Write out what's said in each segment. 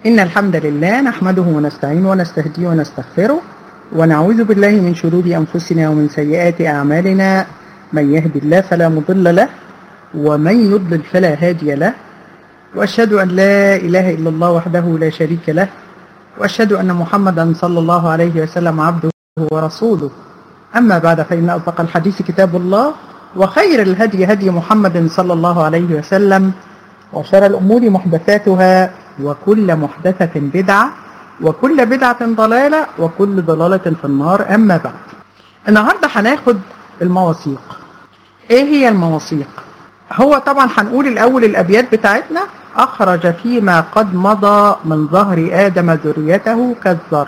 إن الحمد لله نحمده ونستعينه ونستهديه ونستغفره ونعوذ بالله من شرور أنفسنا ومن سيئات أعمالنا من يهد الله فلا مضل له ومن يضلل فلا هادي له وأشهد أن لا إله إلا الله وحده لا شريك له وأشهد أن محمدا صلى الله عليه وسلم عبده ورسوله أما بعد فإن أصدق الحديث كتاب الله وخير الهدي هدي محمد صلى الله عليه وسلم وشر الأمور محدثاتها وكل محدثة بدعة وكل بدعة ضلالة وكل ضلالة في النار أما بعد النهاردة هناخد المواثيق إيه هي المواثيق هو طبعا هنقول الأول الأبيات بتاعتنا أخرج فيما قد مضى من ظهر آدم ذريته كالذر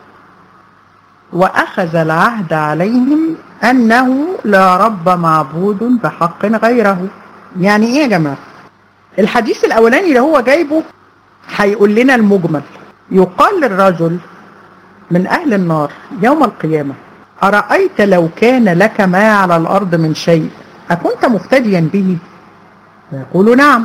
وأخذ العهد عليهم أنه لا رب معبود بحق غيره يعني إيه يا جماعة الحديث الأولاني اللي هو جايبه هيقول لنا المجمل يقال للرجل من أهل النار يوم القيامة أرأيت لو كان لك ما على الأرض من شيء أكنت مفتديا به فيقول نعم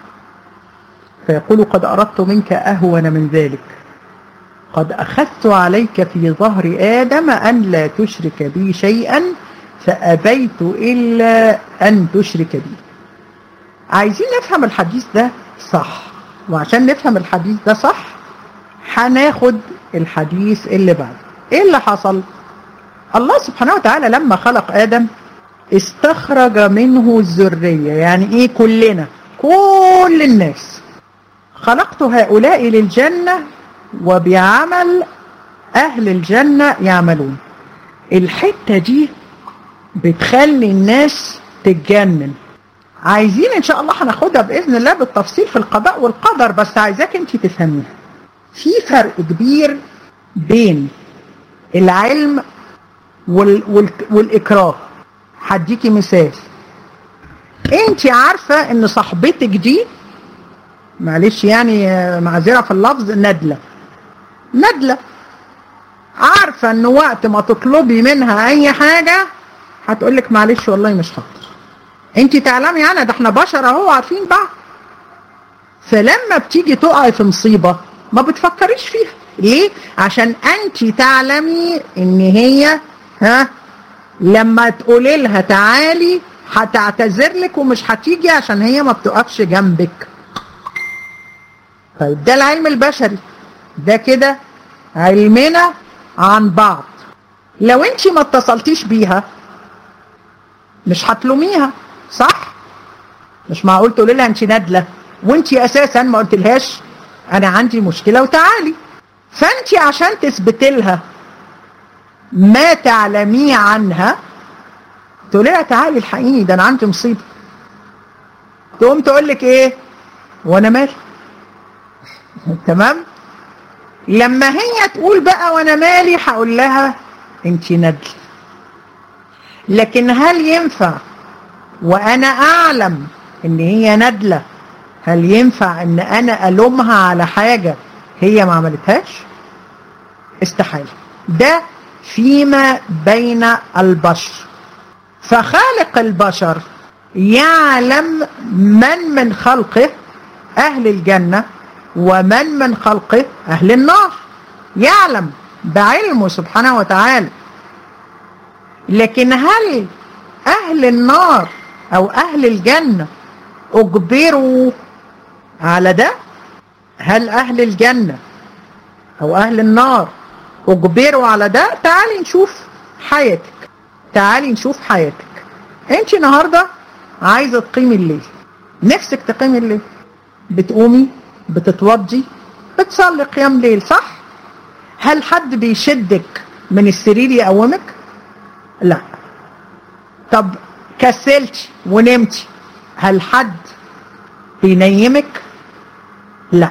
فيقول قد أردت منك أهون من ذلك قد أخذت عليك في ظهر آدم أن لا تشرك بي شيئا فأبيت إلا أن تشرك بي عايزين نفهم الحديث ده صح وعشان نفهم الحديث ده صح هناخد الحديث اللي بعده ايه اللي حصل الله سبحانه وتعالى لما خلق آدم استخرج منه الذرية يعني ايه كلنا كل الناس خلقت هؤلاء للجنة وبعمل أهل الجنة يعملون الحتة دي بتخلي الناس تتجنن عايزين ان شاء الله هناخدها باذن الله بالتفصيل في القضاء والقدر بس عايزاك انت تفهميها في فرق كبير بين العلم وال وال والاكراه هديكي مثال انت عارفه ان صاحبتك دي معلش يعني معذره في اللفظ ندله ندله عارفه ان وقت ما تطلبي منها اي حاجه هتقولك معلش والله مش هقدر انت تعلمي انا ده احنا بشر اهو عارفين بعض فلما بتيجي تقعي في مصيبة ما بتفكريش فيها ليه عشان انت تعلمي ان هي ها لما تقولي لها تعالي هتعتذر لك ومش هتيجي عشان هي ما بتقفش جنبك طيب ده العلم البشري ده كده علمنا عن بعض لو انت ما اتصلتيش بيها مش هتلوميها صح مش معقول تقولي لها انت نادله وانت اساسا ما قلتلهاش انا عندي مشكله وتعالي فانت عشان تثبتي لها ما تعلميه عنها تقولي لها تعالي الحقيقي ده انا عندي مصيبه تقوم تقول لك ايه وانا مالي تمام لما هي تقول بقى وانا مالي هقول لها انت ندل لكن هل ينفع وانا اعلم ان هي ندلة هل ينفع ان انا الومها على حاجة هي ما عملتهاش استحالة ده فيما بين البشر فخالق البشر يعلم من من خلقه اهل الجنة ومن من خلقه اهل النار يعلم بعلمه سبحانه وتعالى لكن هل اهل النار او اهل الجنة اجبروا على ده هل اهل الجنة او اهل النار اجبروا على ده تعالي نشوف حياتك تعالي نشوف حياتك انت النهاردة عايزة تقيمي الليل نفسك تقيمي الليل بتقومي بتتوضي بتصلي قيام ليل صح هل حد بيشدك من السرير يقومك لا طب كسلتي ونمتي هل حد بينيمك لا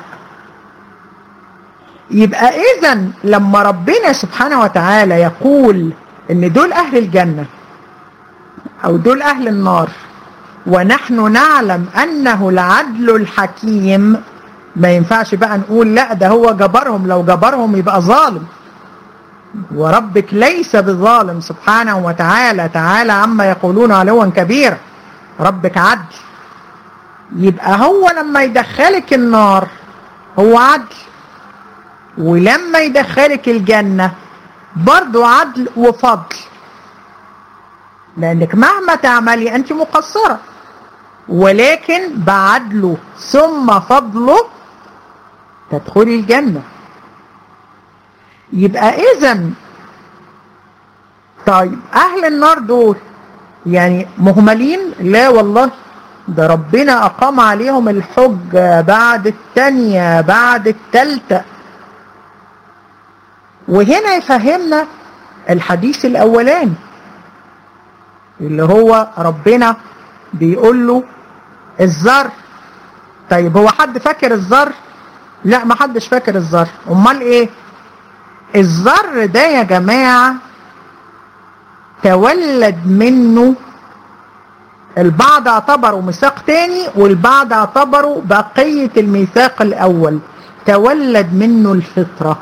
يبقى اذا لما ربنا سبحانه وتعالى يقول ان دول اهل الجنة او دول اهل النار ونحن نعلم انه العدل الحكيم ما ينفعش بقى نقول لا ده هو جبرهم لو جبرهم يبقى ظالم وربك ليس بظالم سبحانه وتعالى تعالى عما يقولون علوا كبيرا ربك عدل يبقى هو لما يدخلك النار هو عدل ولما يدخلك الجنة برضو عدل وفضل لأنك مهما تعملي أنت مقصرة ولكن بعدله ثم فضله تدخلي الجنة يبقى إذا طيب أهل النار دول يعني مهملين لا والله ده ربنا أقام عليهم الحجة بعد التانية بعد التالتة وهنا يفهمنا الحديث الأولاني اللي هو ربنا بيقول له الزر طيب هو حد فاكر الزر لا ما حدش فاكر الزر امال ايه الزر ده يا جماعة تولد منه البعض اعتبروا ميثاق تاني والبعض اعتبروا بقية الميثاق الاول تولد منه الفطرة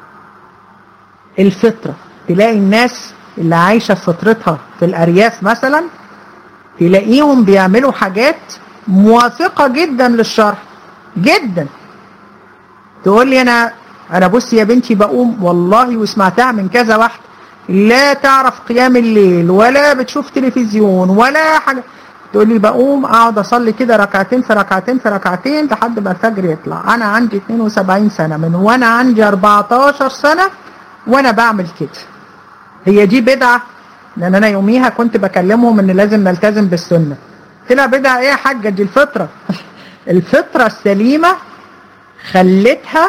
الفطرة تلاقي الناس اللي عايشة فطرتها في الارياف مثلا تلاقيهم بيعملوا حاجات موافقة جدا للشرع جدا تقول لي انا انا بص يا بنتي بقوم والله وسمعتها من كذا واحد لا تعرف قيام الليل ولا بتشوف تلفزيون ولا حاجة تقول لي بقوم اقعد اصلي كده ركعتين في ركعتين في ركعتين لحد ما الفجر يطلع انا عندي 72 سنة من وانا عندي 14 سنة وانا بعمل كده هي دي بدعة لان انا يوميها كنت بكلمهم ان لازم نلتزم بالسنة طلع بدعة ايه يا حاجة دي الفطرة الفطرة السليمة خلتها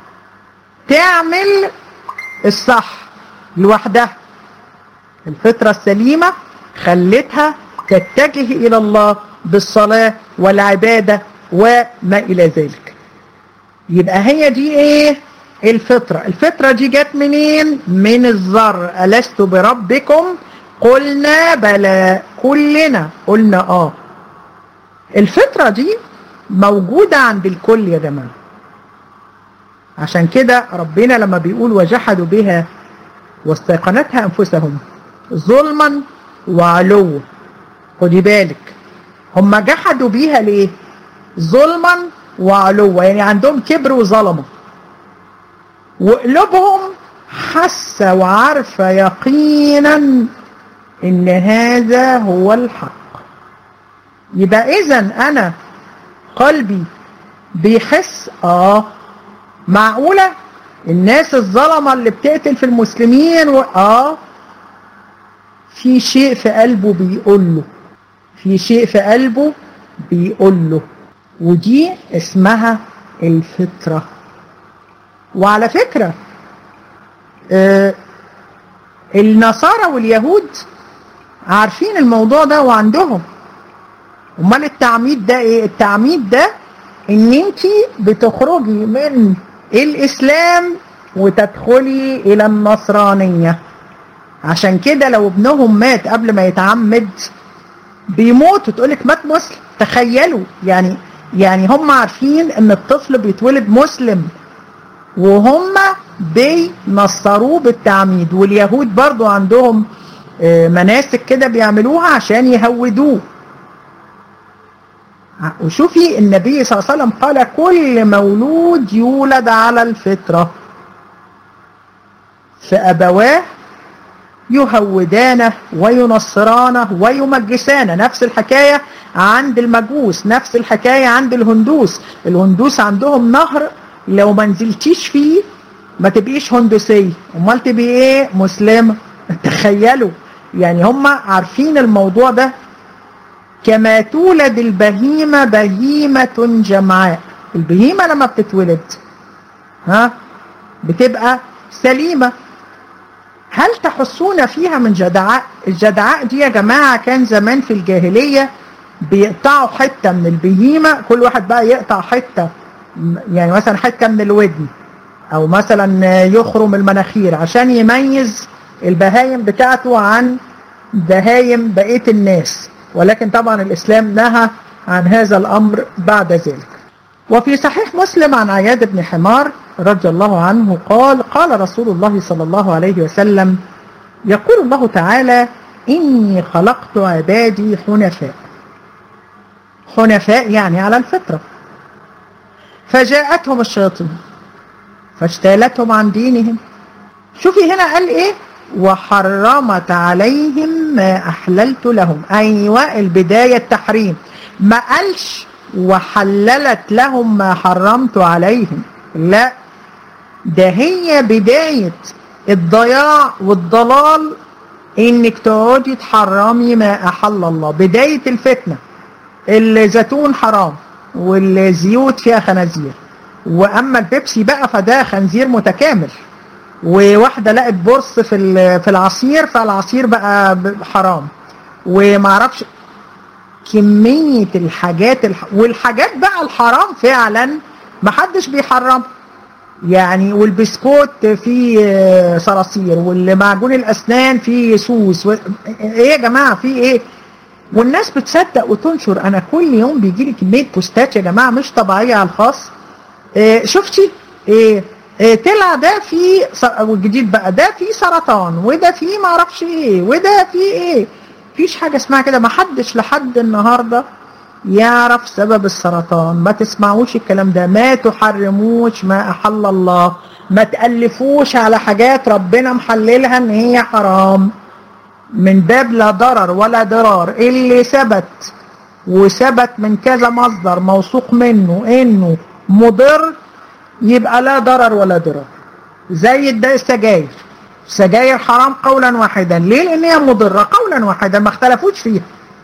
تعمل الصح لوحدها الفطرة السليمة خلتها تتجه إلى الله بالصلاة والعبادة وما إلى ذلك يبقى هي دي إيه الفطرة الفطرة دي جت منين من الذر ألست بربكم قلنا بلى كلنا قلنا آه الفطرة دي موجودة عند الكل يا جماعة عشان كده ربنا لما بيقول وجحدوا بها واستيقنتها أنفسهم ظلما وعلوا خدي بالك هم جحدوا بيها ليه ظلما وعلوا يعني عندهم كبر وظلمه وقلوبهم حاسه وعارفه يقينا ان هذا هو الحق يبقى اذا انا قلبي بيحس اه معقوله الناس الظلمه اللي بتقتل في المسلمين و... اه في شيء في قلبه بيقول له في شيء في قلبه بيقول له ودي اسمها الفطرة وعلى فكرة آه النصارى واليهود عارفين الموضوع ده وعندهم امال التعميد ده ايه التعميد ده ان انت بتخرجي من الاسلام وتدخلي الى النصرانيه عشان كده لو ابنهم مات قبل ما يتعمد بيموت وتقولك مات مسلم تخيلوا يعني يعني هم عارفين ان الطفل بيتولد مسلم وهم بينصروه بالتعميد واليهود برضو عندهم مناسك كده بيعملوها عشان يهودوه وشوفي النبي صلى الله عليه وسلم قال كل مولود يولد على الفطرة فأبواه يهودانه وينصرانه ويمجسانه نفس الحكاية عند المجوس نفس الحكاية عند الهندوس الهندوس عندهم نهر لو ما نزلتيش فيه ما تبقيش هندوسية امال تبقي ايه مسلمة تخيلوا يعني هم عارفين الموضوع ده كما تولد البهيمة بهيمة جمعاء البهيمة لما بتتولد ها بتبقى سليمة هل تحسون فيها من جدعاء الجدعاء دي يا جماعة كان زمان في الجاهلية بيقطعوا حتة من البهيمة كل واحد بقى يقطع حتة يعني مثلا حتة من الودن او مثلا يخرم المناخير عشان يميز البهايم بتاعته عن بهايم بقية الناس ولكن طبعا الإسلام نهى عن هذا الأمر بعد ذلك وفي صحيح مسلم عن عياد بن حمار رضي الله عنه قال قال رسول الله صلى الله عليه وسلم يقول الله تعالى إني خلقت عبادي حنفاء حنفاء يعني على الفطرة فجاءتهم الشياطين فاجتالتهم عن دينهم شوفي هنا قال ايه وحرمت عليهم ما أحللت لهم أيوة البداية التحريم ما قالش وحللت لهم ما حرمت عليهم لا ده هي بداية الضياع والضلال انك تقعدي تحرمي ما احل الله بداية الفتنة الزيتون حرام والزيوت فيها خنازير واما البيبسي بقى فده خنزير متكامل وواحدة لقت برص في في العصير فالعصير بقى حرام ومعرفش كمية الحاجات الح... والحاجات بقى الحرام فعلا محدش بيحرم يعني والبسكوت فيه صراصير والمعجون الأسنان فيه سوس و... ايه يا جماعة فيه ايه والناس بتصدق وتنشر انا كل يوم بيجي لي كمية بوستات يا جماعة مش طبيعية على الخاص إيه شفتي ايه إيه طلع ده فيه والجديد بقى ده فيه سرطان وده فيه معرفش ايه وده فيه ايه مفيش حاجة اسمها كده ما حدش لحد النهاردة يعرف سبب السرطان ما تسمعوش الكلام ده ما تحرموش ما أحل الله ما تألفوش على حاجات ربنا محللها ان هي حرام من باب لا ضرر ولا ضرار اللي ثبت وثبت من كذا مصدر موثوق منه انه مضر يبقى لا ضرر ولا ضرار زي السجاير سجاير حرام قولا واحدا ليه لان هي مضرة قولا واحدا ما اختلفوش فيها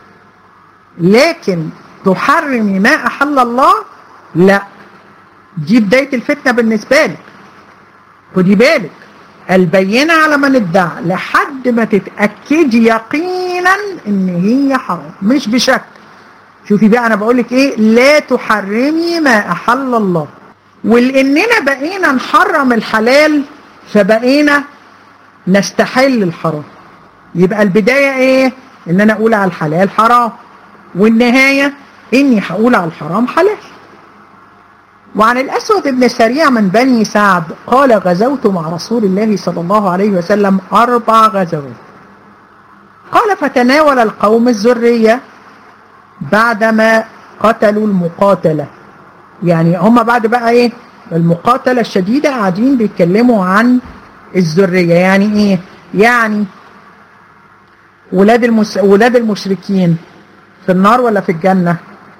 لكن تحرمي ما احل الله لا دي بداية الفتنة بالنسبة لك خدي بالك البينة على من ادعى لحد ما تتأكدي يقينا ان هي حرام مش بشك شوفي بقى انا بقولك ايه لا تحرمي ما احل الله ولاننا بقينا نحرم الحلال فبقينا نستحل الحرام يبقى البداية ايه ان انا اقول على الحلال حرام والنهاية اني هقول على الحرام حلال وعن الأسود بن سريع من بني سعد قال غزوت مع رسول الله صلى الله عليه وسلم أربع غزوات قال فتناول القوم الذرية بعدما قتلوا المقاتلة يعني هم بعد بقى ايه المقاتلة الشديدة قاعدين بيتكلموا عن الذرية يعني ايه يعني ولاد, المس... ولاد المشركين في النار ولا في الجنة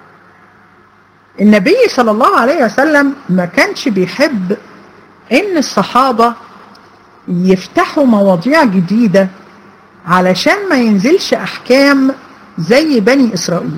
النبي صلى الله عليه وسلم ما كانش بيحب ان الصحابة يفتحوا مواضيع جديدة علشان ما ينزلش احكام زي بني اسرائيل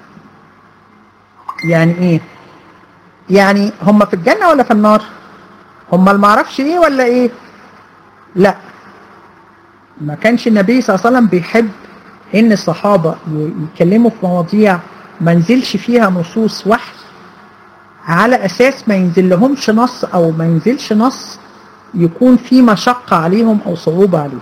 يعني ايه يعني هم في الجنة ولا في النار هم المعرفش ايه ولا ايه لا ما كانش النبي صلى الله عليه وسلم بيحب ان الصحابة يتكلموا في مواضيع ما نزلش فيها نصوص وحي على اساس ما ينزل لهمش نص او ما ينزلش نص يكون في مشقة عليهم او صعوبة عليهم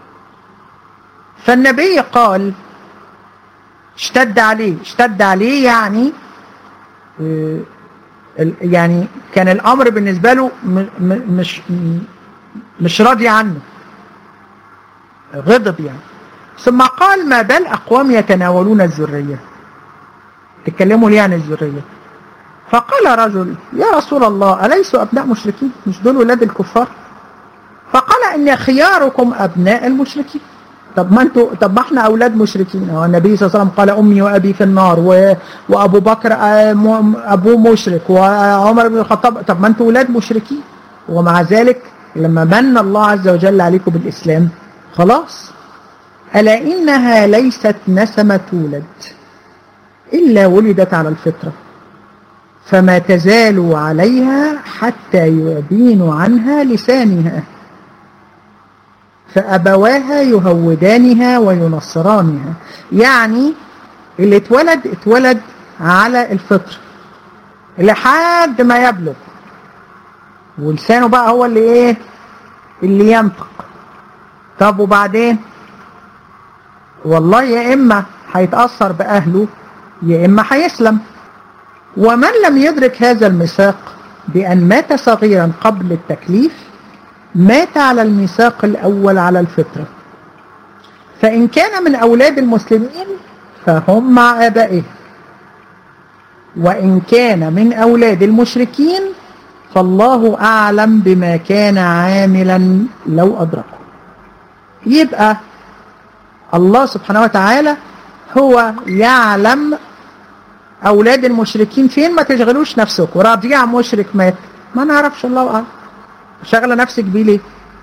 فالنبي قال اشتد عليه اشتد عليه يعني يعني كان الامر بالنسبة له مش مش راضي عنه غضب يعني ثم قال ما بال أقوام يتناولون الذرية تكلموا ليه عن الذرية فقال رجل يا رسول الله أليسوا أبناء مشركين مش دول ولاد الكفار فقال إن خياركم أبناء المشركين طب ما انتوا طب ما احنا اولاد مشركين هو النبي صلى الله عليه وسلم قال امي وابي في النار و... وابو بكر ابوه مشرك وعمر بن الخطاب طب ما انتوا اولاد مشركين ومع ذلك لما من الله عز وجل عليكم بالاسلام خلاص ألا إنها ليست نسمة تولد إلا ولدت على الفطرة فما تزال عليها حتى يبين عنها لسانها فأبواها يهودانها وينصرانها يعني اللي اتولد اتولد على الفطرة لحد ما يبلغ ولسانه بقى هو اللي ايه اللي ينطق طب وبعدين والله يا إما هيتأثر بأهله يا إما هيسلم ومن لم يدرك هذا الميثاق بأن مات صغيرا قبل التكليف مات على الميثاق الأول على الفطرة فإن كان من أولاد المسلمين فهم مع آبائهم وإن كان من أولاد المشركين فالله أعلم بما كان عاملا لو أدركه يبقى الله سبحانه وتعالى هو يعلم أولاد المشركين فين ما تشغلوش نفسكم رضيع مشرك مات ما نعرفش الله أعلم شغلة نفسك بيه ليه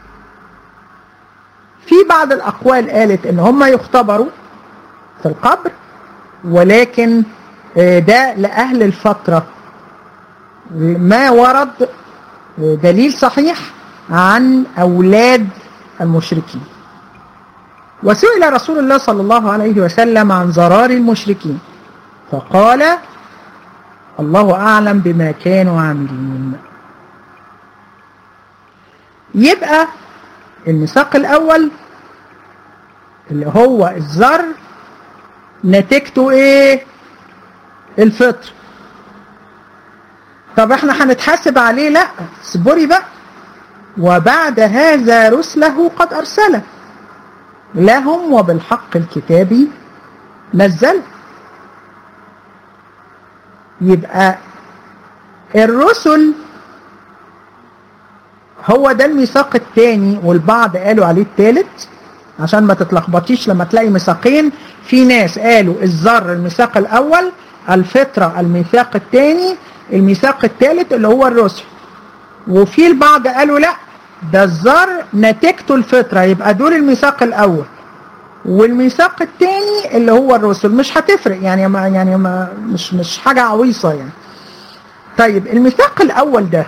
في بعض الأقوال قالت إن هم يختبروا في القبر ولكن ده لأهل الفترة ما ورد دليل صحيح عن أولاد المشركين وسئل رسول الله صلى الله عليه وسلم عن ضرار المشركين فقال الله أعلم بما كانوا عاملين يبقى الميثاق الأول اللي هو الزر نتيجته ايه الفطر طب احنا هنتحاسب عليه لا اصبري بقى وبعد هذا رسله قد أرسله لهم وبالحق الكتابي نزله يبقى الرسل هو ده الميثاق الثاني والبعض قالوا عليه الثالث عشان ما تتلخبطيش لما تلاقي ميثاقين في ناس قالوا الذر الميثاق الاول الفطره الميثاق الثاني الميثاق الثالث اللي هو الرسل وفي البعض قالوا لا ده الذر نتيجته الفطره يبقى دول الميثاق الاول والميثاق الثاني اللي هو الرسل مش هتفرق يعني ما يعني ما مش مش حاجه عويصه يعني طيب الميثاق الاول ده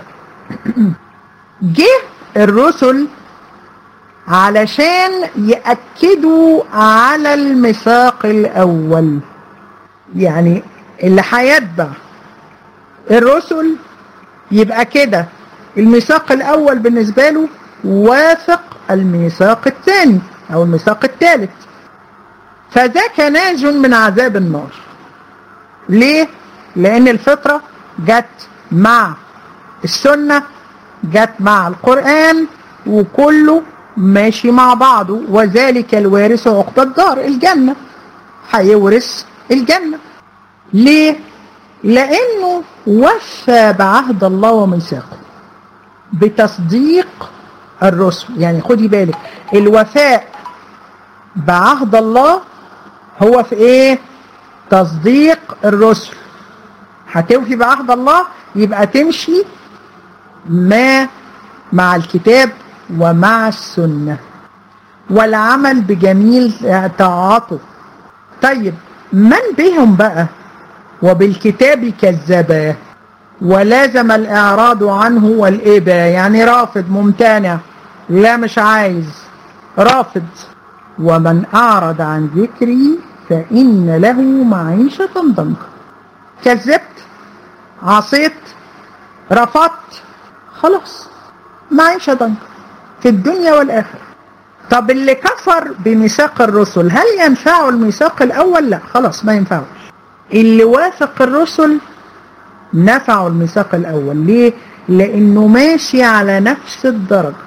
جه الرسل علشان يأكدوا على الميثاق الأول يعني اللي هيتبع الرسل يبقى كده الميثاق الأول بالنسبة له وافق الميثاق الثاني أو الميثاق الثالث فذاك ناج من عذاب النار ليه؟ لأن الفطرة جت مع السنة جت مع القرآن وكله ماشي مع بعضه وذلك الوارث عقبى الدار الجنة هيورث الجنة ليه؟ لأنه وفى بعهد الله وميثاقه بتصديق الرسل يعني خدي بالك الوفاء بعهد الله هو في ايه تصديق الرسل هتوفي بعهد الله يبقى تمشي ما مع الكتاب ومع السنة والعمل بجميل طاعته طيب من بهم بقى وبالكتاب كذبا ولازم الإعراض عنه والإبا يعني رافض ممتنع لا مش عايز رافض ومن أعرض عن ذكري فإن له معيشة ضنكا كذبت عصيت رفضت خلاص معيشة ضنكا في الدنيا والآخرة طب اللي كفر بميثاق الرسل هل ينفعه الميثاق الأول لا خلاص ما ينفعوش اللي وافق الرسل نفعه الميثاق الأول ليه لأنه ماشي على نفس الدرجة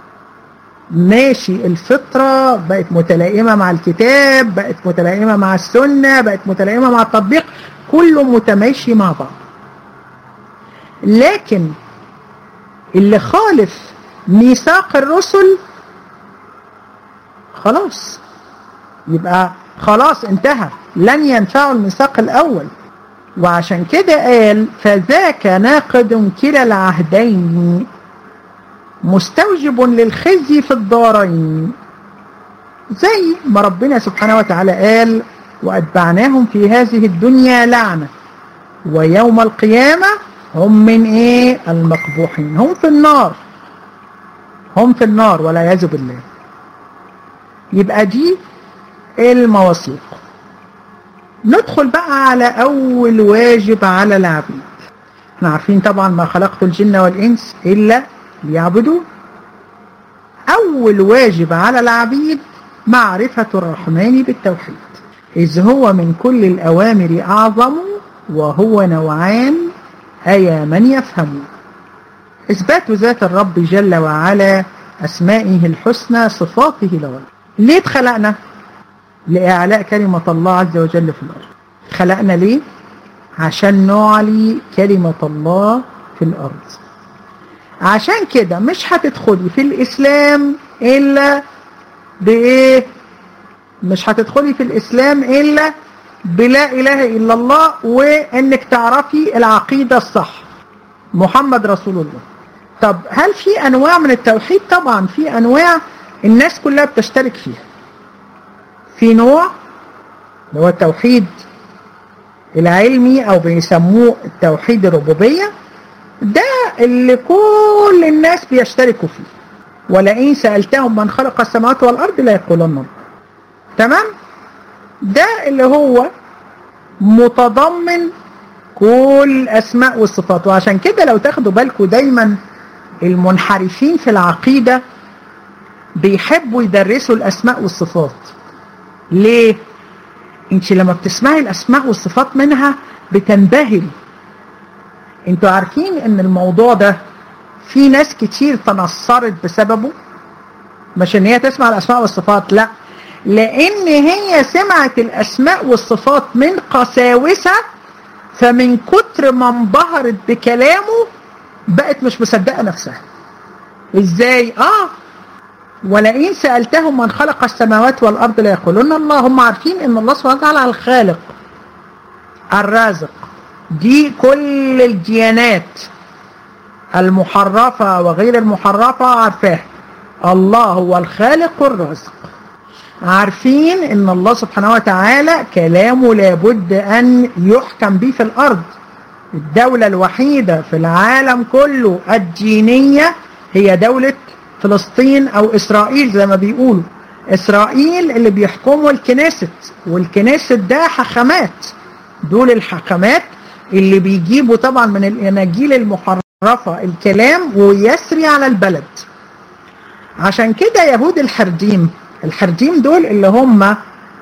ماشي الفطرة بقت متلائمة مع الكتاب بقت متلائمة مع السنة بقت متلائمة مع التطبيق كله متماشي مع بعض لكن اللي خالف ميثاق الرسل خلاص يبقى خلاص انتهى لن ينفعه الميثاق الأول وعشان كده قال فذاك ناقد كلا العهدين مستوجب للخزي في الدارين زي ما ربنا سبحانه وتعالى قال وأتبعناهم في هذه الدنيا لعنة ويوم القيامة هم من ايه المقبوحين هم في النار هم في النار والعياذ بالله يبقى دي المواثيق ندخل بقى على أول واجب على العبيد احنا عارفين طبعا ما خلقت الجن والإنس إلا ليعبدون أول واجب على العبيد معرفة الرحمن بالتوحيد إذ هو من كل الأوامر أعظم وهو نوعان أيا من يفهم إثبات ذات الرب جل وعلا أسمائه الحسنى صفاته الغير ليه اتخلقنا لإعلاء كلمة الله عز وجل في الأرض خلقنا ليه عشان نعلي كلمة الله في الأرض عشان كده مش هتدخلي في الإسلام إلا بإيه مش هتدخلي في الإسلام إلا بلا إله إلا الله وإنك تعرفي العقيدة الصح محمد رسول الله طب هل في أنواع من التوحيد طبعا في أنواع الناس كلها بتشترك فيها في نوع اللي هو التوحيد العلمي أو بيسموه التوحيد الربوبية ده اللي كل الناس بيشتركوا فيه ولئن سألتهم من خلق السماوات والأرض لا يقولن الله تمام ده اللي هو متضمن كل الأسماء والصفات وعشان كده لو تاخدوا بالكم دايما المنحرفين في العقيدة بيحبوا يدرسوا الأسماء والصفات ليه؟ انت لما بتسمعي الأسماء والصفات منها بتنبهري انتوا عارفين ان الموضوع ده في ناس كتير تنصرت بسببه مش ان هي تسمع الأسماء والصفات لا لان هي سمعت الأسماء والصفات من قساوسة فمن كتر ما انبهرت بكلامه بقت مش مصدقة نفسها ازاي اه ولئن سألتهم من خلق السماوات والأرض لا يقولون الله هم عارفين ان الله سبحانه وتعالى الخالق الرازق دي كل الديانات المحرفة وغير المحرفة عارفاها الله هو الخالق الرازق عارفين ان الله سبحانه وتعالى كلامه لابد ان يحكم به في الارض الدولة الوحيدة في العالم كله الدينية هي دولة فلسطين او اسرائيل زي ما بيقولوا اسرائيل اللي بيحكموا الكنيست والكنيست ده حكمات دول الحكمات اللي بيجيبوا طبعا من الاناجيل المحرفة الكلام ويسري على البلد عشان كده يهود الحرديم الحرديم دول اللي هم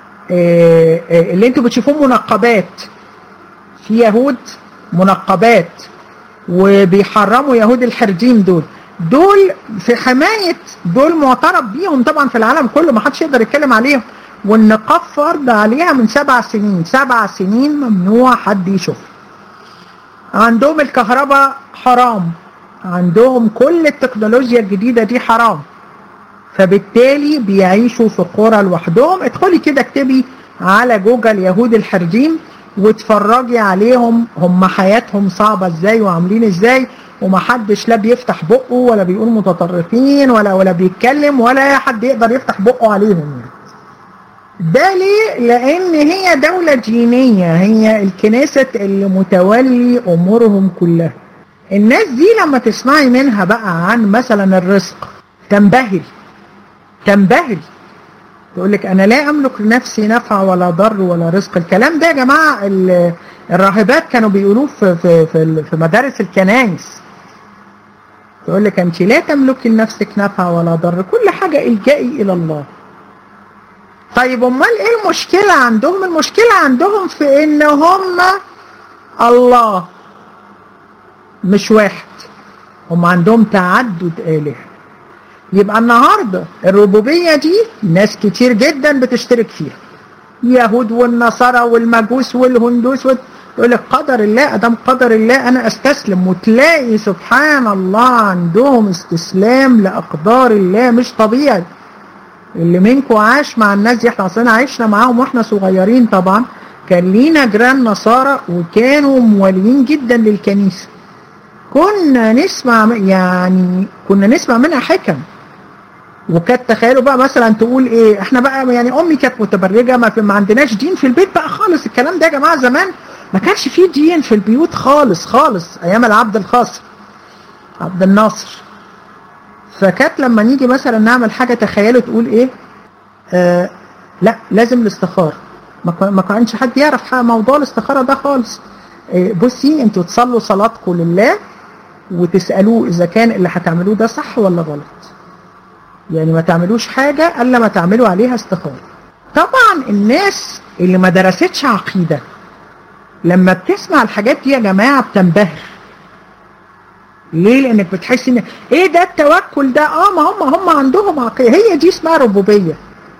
اللي انتوا بتشوفوهم منقبات في يهود منقبات وبيحرموا يهود الحرديم دول دول في حماية دول معترف بيهم طبعا في العالم كله ما حدش يقدر يتكلم عليهم والنقاب فرض عليها من سبع سنين سبع سنين ممنوع حد يشوف عندهم الكهرباء حرام عندهم كل التكنولوجيا الجديدة دي حرام فبالتالي بيعيشوا في قرى لوحدهم ادخلي كده اكتبي على جوجل يهود الحرجيم واتفرجي عليهم هم حياتهم صعبة ازاي وعاملين ازاي ومحدش لا بيفتح بقه ولا بيقول متطرفين ولا ولا بيتكلم ولا حد يقدر يفتح بقه عليهم يعني. ده ليه؟ لأن هي دولة دينية هي الكنيسة اللي متولي أمورهم كلها الناس دي لما تسمعي منها بقى عن مثلا الرزق تنبهري تنبهري تقول لك أنا لا أملك لنفسي نفع ولا ضر ولا رزق الكلام ده يا جماعة الراهبات كانوا بيقولوه في, في, في, في مدارس الكنائس تقول لك أنت لا تملكي لنفسك نفع ولا ضر كل حاجة الجائي إلى الله طيب امال ايه المشكلة عندهم المشكلة عندهم في ان هم الله مش واحد هم عندهم تعدد آلهة يبقى النهاردة الربوبية دي ناس كتير جدا بتشترك فيها يهود والنصارى والمجوس والهندوس وال... يقول لك قدر الله ادام قدر الله انا استسلم وتلاقي سبحان الله عندهم استسلام لاقدار الله مش طبيعي اللي منكم عاش مع الناس دي احنا اصلا عشنا معاهم واحنا صغيرين طبعا كان لينا جيران نصارى وكانوا موالين جدا للكنيسه كنا نسمع يعني كنا نسمع منها حكم وكانت تخيلوا بقى مثلا تقول ايه احنا بقى يعني امي كانت متبرجه ما, في ما عندناش دين في البيت بقى خالص الكلام ده يا جماعه زمان ما كانش فيه دين في البيوت خالص خالص ايام العبد الخاصر عبد الناصر فكانت لما نيجي مثلا نعمل حاجة تخيلوا تقول ايه آه لا لازم الاستخارة ما كانش حد يعرف موضوع الاستخارة ده خالص آه بصي انتوا تصلوا صلاتكم لله وتسألوه اذا كان اللي هتعملوه ده صح ولا غلط يعني ما تعملوش حاجة الا ما تعملوا عليها استخارة طبعا الناس اللي ما درستش عقيدة لما بتسمع الحاجات دي يا جماعة بتنبهر ليه لانك بتحس ان ايه ده التوكل ده اه ما هم هم عندهم عقيده هي دي اسمها ربوبيه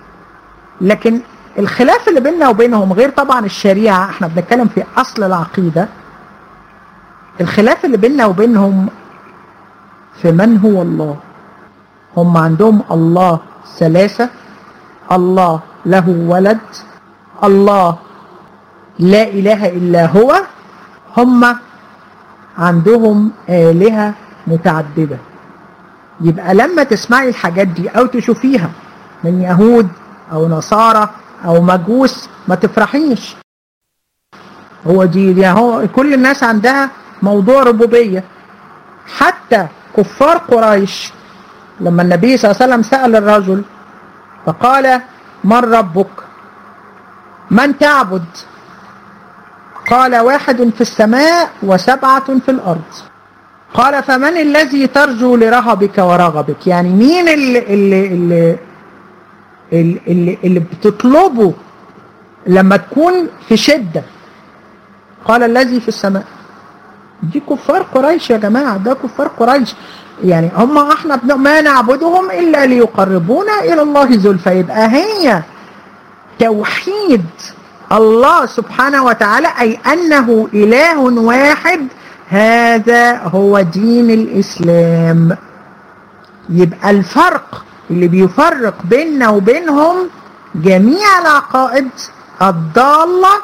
لكن الخلاف اللي بيننا وبينهم غير طبعا الشريعه احنا بنتكلم في اصل العقيده الخلاف اللي بيننا وبينهم في من هو الله هم عندهم الله ثلاثة الله له ولد الله لا إله إلا هو هم عندهم آلهة متعددة يبقى لما تسمعي الحاجات دي أو تشوفيها من يهود أو نصارى أو مجوس ما تفرحيش هو دي, دي هو كل الناس عندها موضوع ربوبية حتى كفار قريش لما النبي صلى الله عليه وسلم سأل الرجل فقال من ربك من تعبد قال واحد في السماء وسبعة في الأرض قال فمن الذي ترجو لرهبك ورغبك يعني مين اللي, اللي, اللي, اللي, اللي بتطلبه لما تكون في شدة قال الذي في السماء دي كفار قريش يا جماعة ده كفار قريش يعني هم احنا ما نعبدهم إلا ليقربونا إلى الله زلفى يبقى هي توحيد الله سبحانه وتعالى أي أنه إله واحد هذا هو دين الإسلام يبقى الفرق اللي بيفرق بيننا وبينهم جميع العقائد الضالة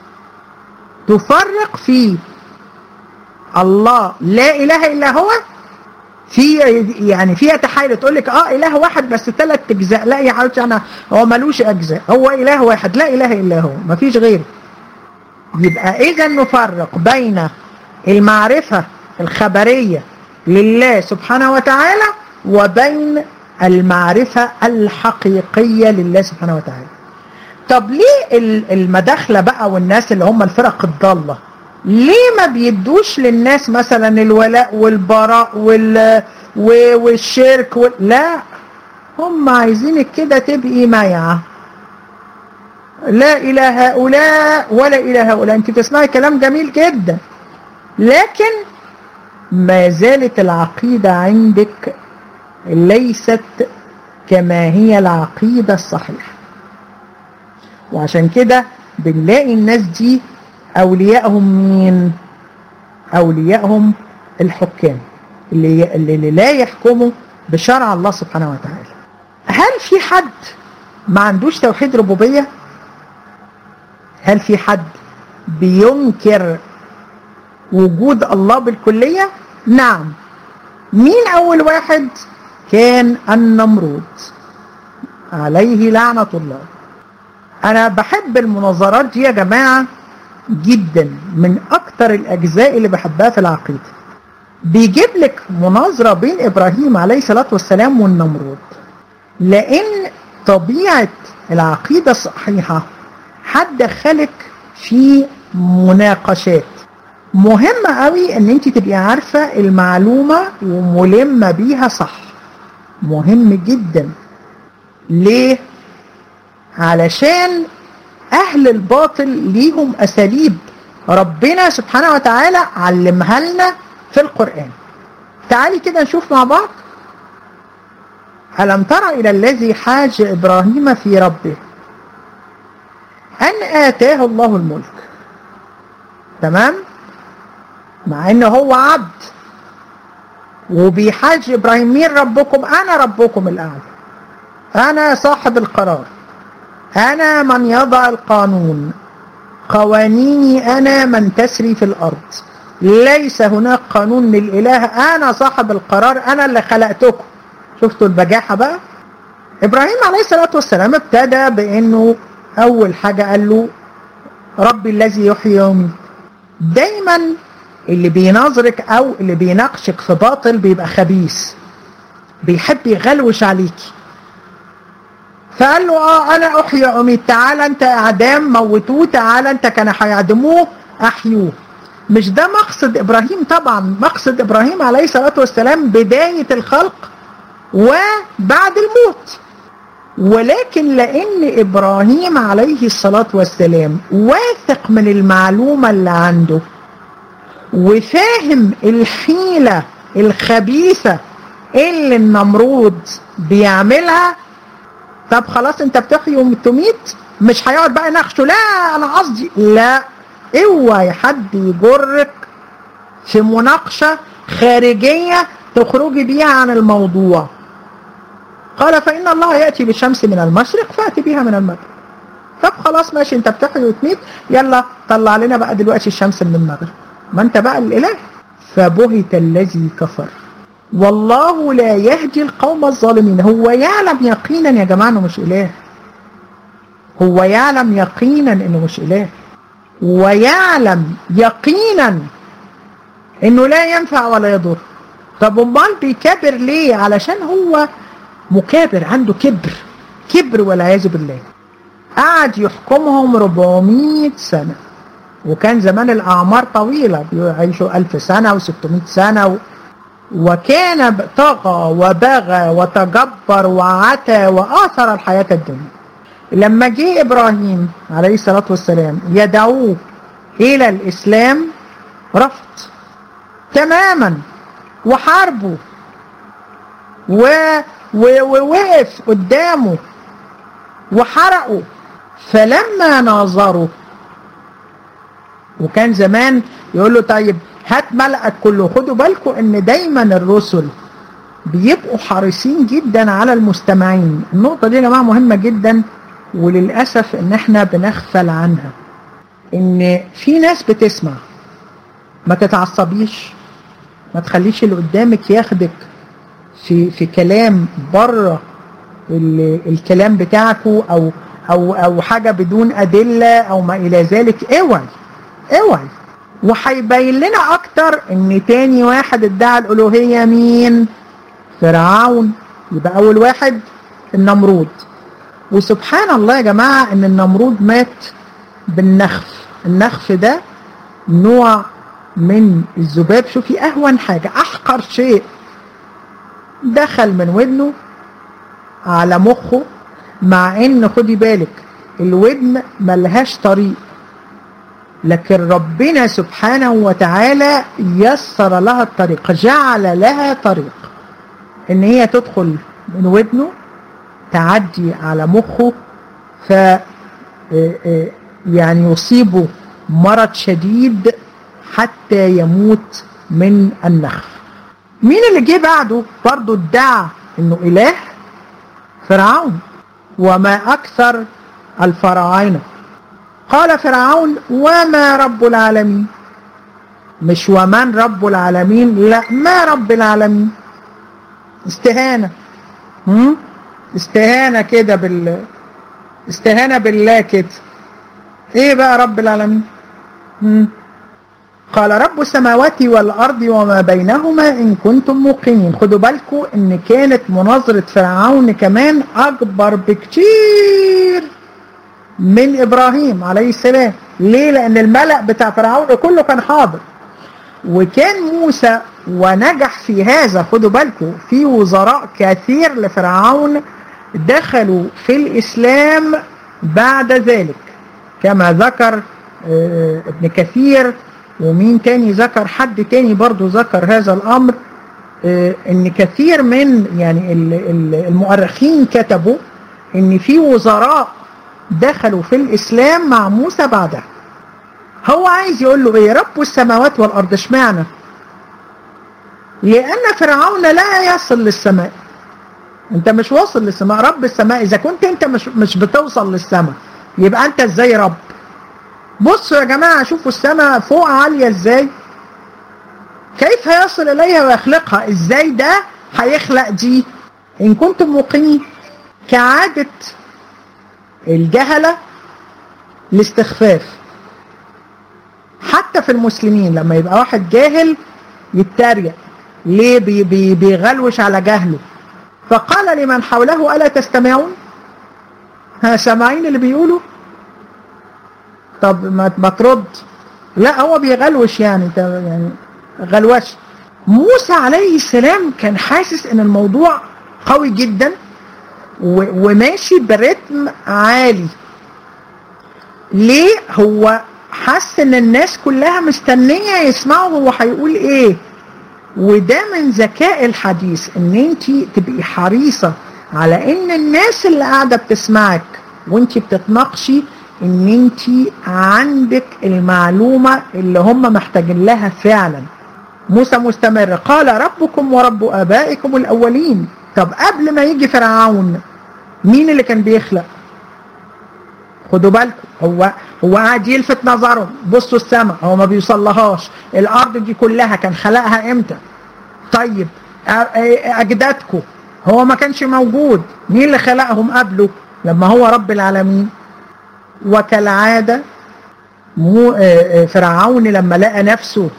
تفرق في الله لا إله إلا هو في يعني فيها تحايل تقول لك اه اله واحد بس ثلاث اجزاء لا يا حبيبتي انا هو ملوش اجزاء هو اله واحد لا اله الا هو مفيش غيره يبقى اذا نفرق بين المعرفة الخبرية لله سبحانه وتعالى وبين المعرفة الحقيقية لله سبحانه وتعالى طب ليه المداخلة بقى والناس اللي هم الفرق الضالة ليه ما بيدوش للناس مثلا الولاء والبراء وال والشرك وال... لا هم عايزينك كده تبقي مايعة لا إلى هؤلاء ولا إلى هؤلاء أنت تسمعي كلام جميل جدا لكن ما زالت العقيدة عندك ليست كما هي العقيدة الصحيحة وعشان كده بنلاقي الناس دي أولياءهم مين أولياءهم الحكام اللي, اللي لا يحكموا بشرع الله سبحانه وتعالى هل في حد ما عندوش توحيد ربوبية هل في حد بينكر وجود الله بالكلية نعم مين أول واحد كان النمرود عليه لعنة الله أنا بحب المناظرات دي يا جماعة جدا من أكتر الأجزاء اللي بحبها في العقيدة بيجيب لك مناظرة بين إبراهيم عليه الصلاة والسلام والنمرود لأن طبيعة العقيدة الصحيحة هتدخلك في مناقشات مهمة قوي ان انت تبقي عارفة المعلومة وملمة بيها صح مهم جدا ليه علشان اهل الباطل ليهم اساليب ربنا سبحانه وتعالى علمها لنا في القرآن تعالي كده نشوف مع بعض ألم تر إلى الذي حاج إبراهيم في ربه أن آتاه الله الملك تمام مع أنه هو عبد وبيحاج إبراهيم مين ربكم أنا ربكم الأعلى أنا صاحب القرار أنا من يضع القانون قوانيني أنا من تسري في الأرض ليس هناك قانون للإله أنا صاحب القرار أنا اللي خلقتكم شفتوا البجاحة بقى إبراهيم عليه الصلاة والسلام ابتدى بأنه أول حاجة قال له ربي الذي يحيي يومي دايما اللي بيناظرك أو اللي بيناقشك في باطل بيبقى خبيث بيحب يغلوش عليكي فقال له اه انا احيي اميت تعالى انت اعدام موتوه تعالى انت كانوا هيعدموه احيوه مش ده مقصد ابراهيم طبعا مقصد ابراهيم عليه الصلاه والسلام بدايه الخلق وبعد الموت ولكن لان ابراهيم عليه الصلاه والسلام واثق من المعلومه اللي عنده وفاهم الحيله الخبيثه اللي النمرود بيعملها طب خلاص انت بتحيي وتميت مش هيقعد بقى يناقشه لا انا قصدي لا اوعى حد يجرك في مناقشه خارجيه تخرجي بيها عن الموضوع قال فإن الله يأتي بالشمس من المشرق فأتي بها من المغرب طب خلاص ماشي انت بتحيي وتميت يلا طلع لنا بقى دلوقتي الشمس من المغرب ما انت بقى الاله فبهت الذي كفر والله لا يهدي القوم الظالمين هو يعلم يقينا يا جماعه انه مش اله هو يعلم يقينا انه مش اله ويعلم يقينا انه لا ينفع ولا يضر طب امال بيكبر ليه علشان هو مكابر عنده كبر كبر والعياذ بالله قعد يحكمهم 400 سنة وكان زمان الأعمار طويلة بيعيشوا ألف سنة و600 سنة و... وكان طغى وبغى وتجبر وعتى وآثر الحياة الدنيا لما جه إبراهيم عليه الصلاة والسلام يدعوه إلى الإسلام رفض تماما وحاربه و... و... ووقف قدامه وحرقوا فلما ناظروا وكان زمان يقول له طيب هات ملأك كله خدوا بالكم ان دايما الرسل بيبقوا حريصين جدا على المستمعين النقطة دي يا جماعة مهمة جدا وللأسف ان احنا بنغفل عنها ان في ناس بتسمع ما تتعصبيش ما تخليش اللي قدامك ياخدك في في كلام بره الكلام بتاعكو او او او حاجة بدون ادلة او ما الى ذلك اوعي اوعي وهيبين لنا اكتر ان تاني واحد ادعى الالوهية مين فرعون يبقى اول واحد النمرود وسبحان الله يا جماعة ان النمرود مات بالنخف النخف ده نوع من الذباب شوفي اهون حاجة احقر شيء دخل من ودنه على مخه مع ان خدي بالك الودن ملهاش طريق لكن ربنا سبحانه وتعالى يسر لها الطريق جعل لها طريق ان هي تدخل من ودنه تعدي على مخه ف يعني يصيبه مرض شديد حتى يموت من النخف مين اللي جه بعده برضه ادعى انه اله فرعون وما أكثر الفراعنة قال فرعون وما رب العالمين مش ومن رب العالمين لا ما رب العالمين استهانة هم؟ استهانة كده بال استهانة بالله كده ايه بقى رب العالمين هم؟ قال رب السماوات والأرض وما بينهما إن كنتم موقنين خدوا بالكم إن كانت مناظرة فرعون كمان أكبر بكتير من إبراهيم عليه السلام ليه؟ لأن الملأ بتاع فرعون كله كان حاضر وكان موسى ونجح في هذا خدوا بالكم في وزراء كثير لفرعون دخلوا في الإسلام بعد ذلك كما ذكر ابن كثير ومين تاني ذكر حد تاني برضو ذكر هذا الأمر ان كثير من يعني المؤرخين كتبوا ان في وزراء دخلوا في الإسلام مع موسى بعدها هو عايز يقول له ايه رب السماوات والأرض اشمعنى لأن فرعون لا يصل للسماء انت مش واصل للسماء رب السماء اذا كنت انت مش, مش بتوصل للسماء يبقى انت ازاي رب بصوا يا جماعة شوفوا السماء فوق عالية ازاي كيف يصل اليها ويخلقها ازاي ده هيخلق دي ان كنتم موقنين كعادة الجهلة الاستخفاف حتى في المسلمين لما يبقى واحد جاهل يتريق ليه بي بي بيغلوش على جهله فقال لمن حوله ألا تستمعون ها سامعين اللي بيقولوا طب ما ما ترد لا هو بيغلوش يعني يعني غلوش موسى عليه السلام كان حاسس ان الموضوع قوي جدا وماشي برتم عالي ليه هو حس ان الناس كلها مستنية يسمعوا هو هيقول ايه وده من ذكاء الحديث ان انت تبقي حريصة على ان الناس اللي قاعدة بتسمعك وانت بتتناقشي ان انت عندك المعلومة اللي هم محتاجين لها فعلا موسى مستمر قال ربكم ورب آبائكم الأولين طب قبل ما يجي فرعون مين اللي كان بيخلق خدوا بالكم هو هو قاعد يلفت نظرهم بصوا السماء هو ما بيوصلهاش الارض دي كلها كان خلقها امتى طيب اجدادكم هو ما كانش موجود مين اللي خلقهم قبله لما هو رب العالمين وكالعاده مو فرعون لما لقى نفسه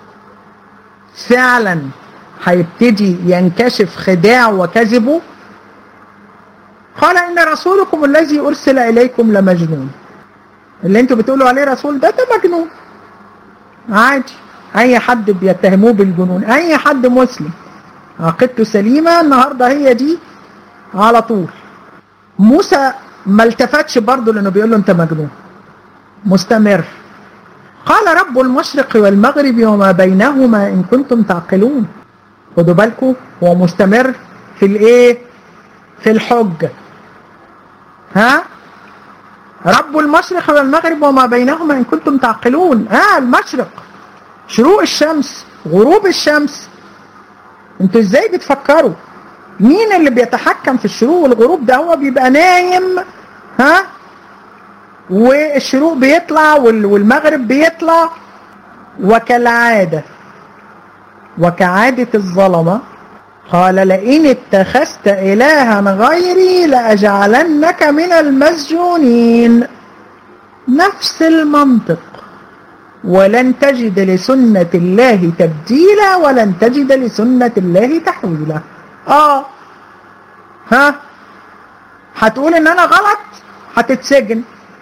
فعلا هيبتدي ينكشف خداع وكذبه قال إن رسولكم الذي أرسل إليكم لمجنون اللي انتوا بتقولوا عليه رسول ده ده مجنون عادي أي حد بيتهموه بالجنون أي حد مسلم عقيدته سليمة النهاردة هي دي على طول موسى ما التفتش برضه لأنه بيقول له أنت مجنون مستمر قال رب المشرق والمغرب وما بينهما إن كنتم تعقلون خدوا بالكم هو مستمر في الايه في الحجة ها رب المشرق والمغرب وما بينهما إن كنتم تعقلون ها المشرق شروق الشمس غروب الشمس انتوا ازاي بتفكروا مين اللي بيتحكم في الشروق والغروب ده هو بيبقى نايم ها والشروق بيطلع والمغرب بيطلع وكالعادة وكعادة الظلمة قال لئن اتخذت إلها غيري لأجعلنك من المسجونين نفس المنطق ولن تجد لسنة الله تبديلا ولن تجد لسنة الله تحويلا آه ها هتقول ان انا غلط هتتسجن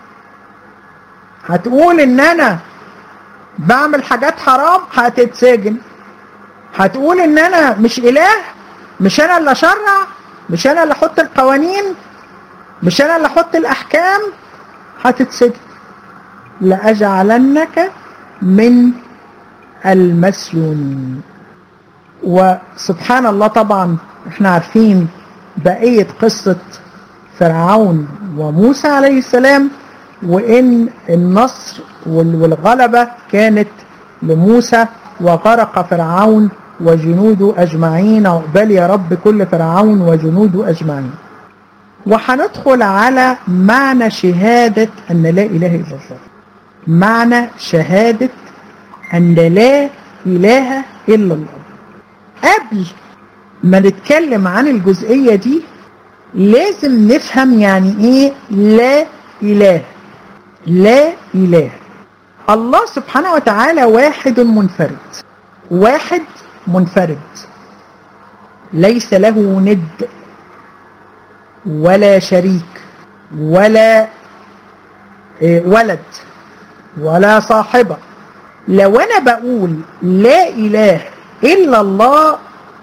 هتقول ان انا بعمل حاجات حرام هتتسجن هتقول ان انا مش اله مش انا اللي اشرع مش انا اللي احط القوانين مش انا اللي احط الاحكام هتتسجن لاجعلنك من المسجونين وسبحان الله طبعا احنا عارفين بقية قصة فرعون وموسى عليه السلام وان النصر والغلبة كانت لموسى وغرق فرعون وجنوده أجمعين عقبال يا رب كل فرعون وجنوده أجمعين وحندخل على معنى شهادة أن لا إله إلا الله معنى شهادة أن لا إله إلا الله قبل ما نتكلم عن الجزئية دي لازم نفهم يعني إيه لا إله لا إله الله سبحانه وتعالى واحد منفرد واحد منفرد ليس له ند ولا شريك ولا ولد ولا صاحبة لو أنا بقول لا إله إلا الله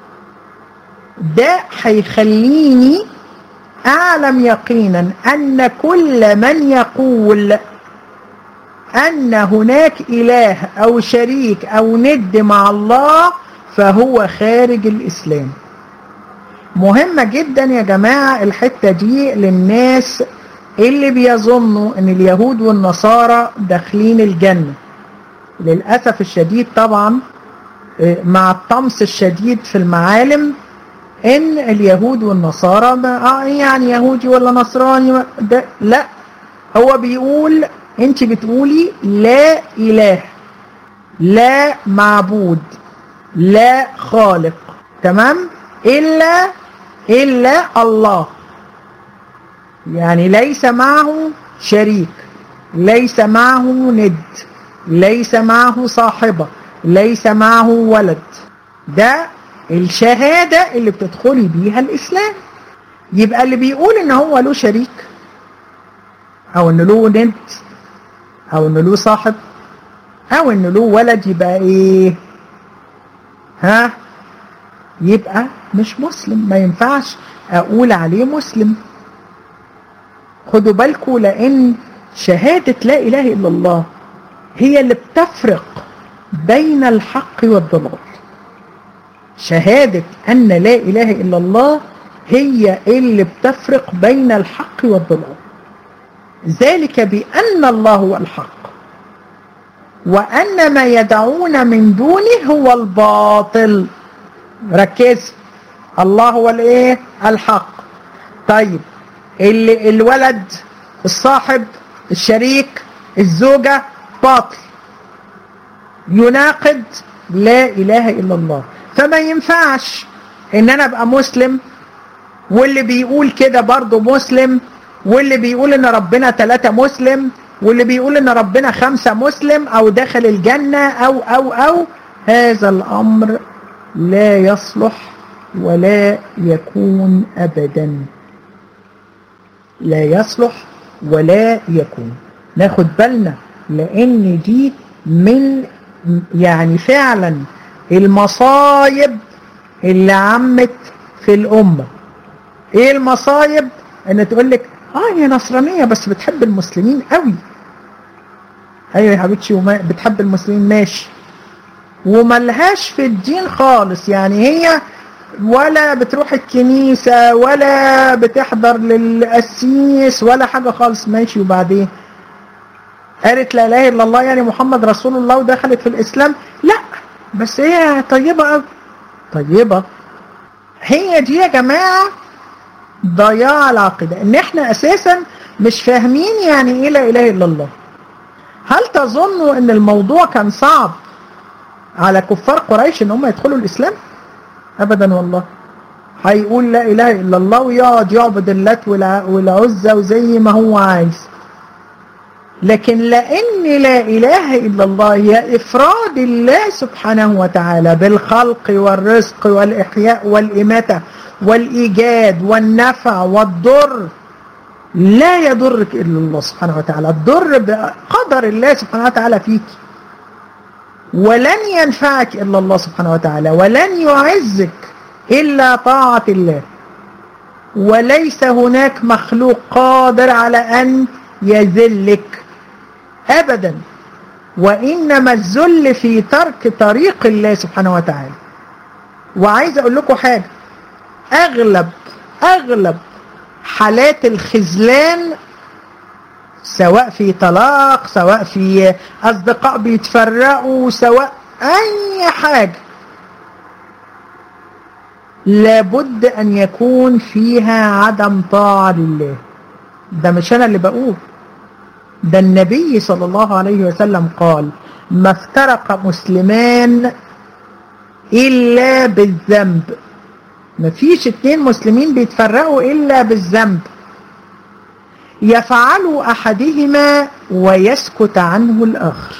ده هيخليني أعلم يقينا أن كل من يقول أن هناك إله أو شريك أو ند مع الله فهو خارج الإسلام مهمة جدا يا جماعة الحتة دي للناس اللي بيظنوا أن اليهود والنصارى داخلين الجنة للأسف الشديد طبعا مع الطمس الشديد في المعالم ان اليهود والنصارى يعني يهودي ولا نصراني ده لا هو بيقول انت بتقولي لا اله لا معبود لا خالق تمام الا الا الله يعني ليس معه شريك ليس معه ند ليس معه صاحبة ليس معه ولد ده الشهادة اللي بتدخلي بيها الإسلام يبقى اللي بيقول ان هو له شريك او ان له ند او ان له صاحب او ان له ولد يبقى ايه ها يبقى مش مسلم ما ينفعش اقول عليه مسلم خدوا بالكم لان شهادة لا اله الا الله هي اللي بتفرق بين الحق والضلال شهادة أن لا إله إلا الله هي اللي بتفرق بين الحق والضلال ذلك بأن الله هو الحق وأن ما يدعون من دونه هو الباطل ركز الله هو الايه الحق طيب اللي الولد الصاحب الشريك الزوجة باطل يناقض لا إله إلا الله فما ينفعش ان انا ابقى مسلم واللي بيقول كده برضه مسلم واللي بيقول ان ربنا ثلاثة مسلم واللي بيقول ان ربنا خمسة مسلم او داخل الجنة او او او هذا الامر لا يصلح ولا يكون ابدا لا يصلح ولا يكون ناخد بالنا لان دي من يعني فعلا المصايب اللي عمت في الامه ايه المصايب ان تقول لك اه هي نصرانيه بس بتحب المسلمين قوي ايوه يا حبيبتي وما بتحب المسلمين ماشي وملهاش في الدين خالص يعني هي ولا بتروح الكنيسة ولا بتحضر للقسيس ولا حاجة خالص ماشي وبعدين قالت لا اله الا الله يعني محمد رسول الله ودخلت في الاسلام لا بس هي طيبة قوي طيبة هي دي يا جماعة ضياع العقيدة ان احنا اساسا مش فاهمين يعني ايه لا اله الا الله هل تظنوا ان الموضوع كان صعب على كفار قريش ان هم يدخلوا الاسلام ابدا والله هيقول لا اله الا الله ويقعد يعبد اللات والعزى وزي ما هو عايز لكن لان لا اله الا الله هي افراد الله سبحانه وتعالى بالخلق والرزق والاحياء والاماته والايجاد والنفع والضر لا يضرك الا الله سبحانه وتعالى الضر بقدر الله سبحانه وتعالى فيك ولن ينفعك إلا الله سبحانه وتعالى ولن يعزك إلا طاعة الله وليس هناك مخلوق قادر على أن يذلك أبدا وإنما الذل في ترك طريق الله سبحانه وتعالى وعايز أقول لكم حاجة أغلب أغلب حالات الخذلان سواء في طلاق سواء في أصدقاء بيتفرقوا سواء أي حاجة لابد أن يكون فيها عدم طاعة لله ده مش أنا اللي بقول ده النبي صلى الله عليه وسلم قال ما افترق مسلمان إلا بالذنب مفيش اتنين مسلمين بيتفرقوا إلا بالذنب يفعل أحدهما ويسكت عنه الآخر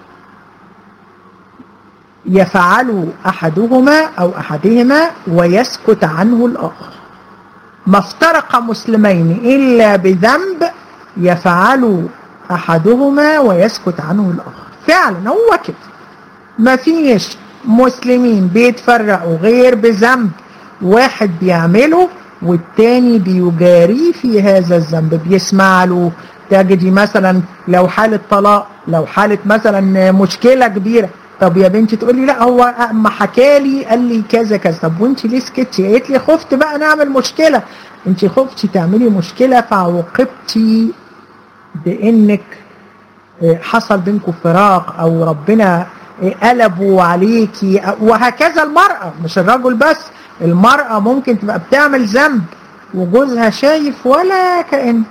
يفعل أحدهما أو أحدهما ويسكت عنه الآخر ما افترق مسلمين إلا بذنب يفعل أحدهما ويسكت عنه الآخر فعلا هو كده ما فيش مسلمين بيتفرقوا غير بذنب واحد بيعمله والتاني بيجاريه في هذا الذنب بيسمع له تجدي مثلا لو حالة طلاق لو حالة مثلا مشكلة كبيرة طب يا بنتي تقول لي لا هو اما حكالي قال لي كذا كذا طب وانت ليه سكتي قالت لي خفت بقى نعمل مشكلة انت خفتي تعملي مشكلة فعوقبتي بانك حصل بينكم فراق او ربنا قلبوا عليكي وهكذا المرأة مش الرجل بس المرأة ممكن تبقى بتعمل ذنب وجوزها شايف ولا كأن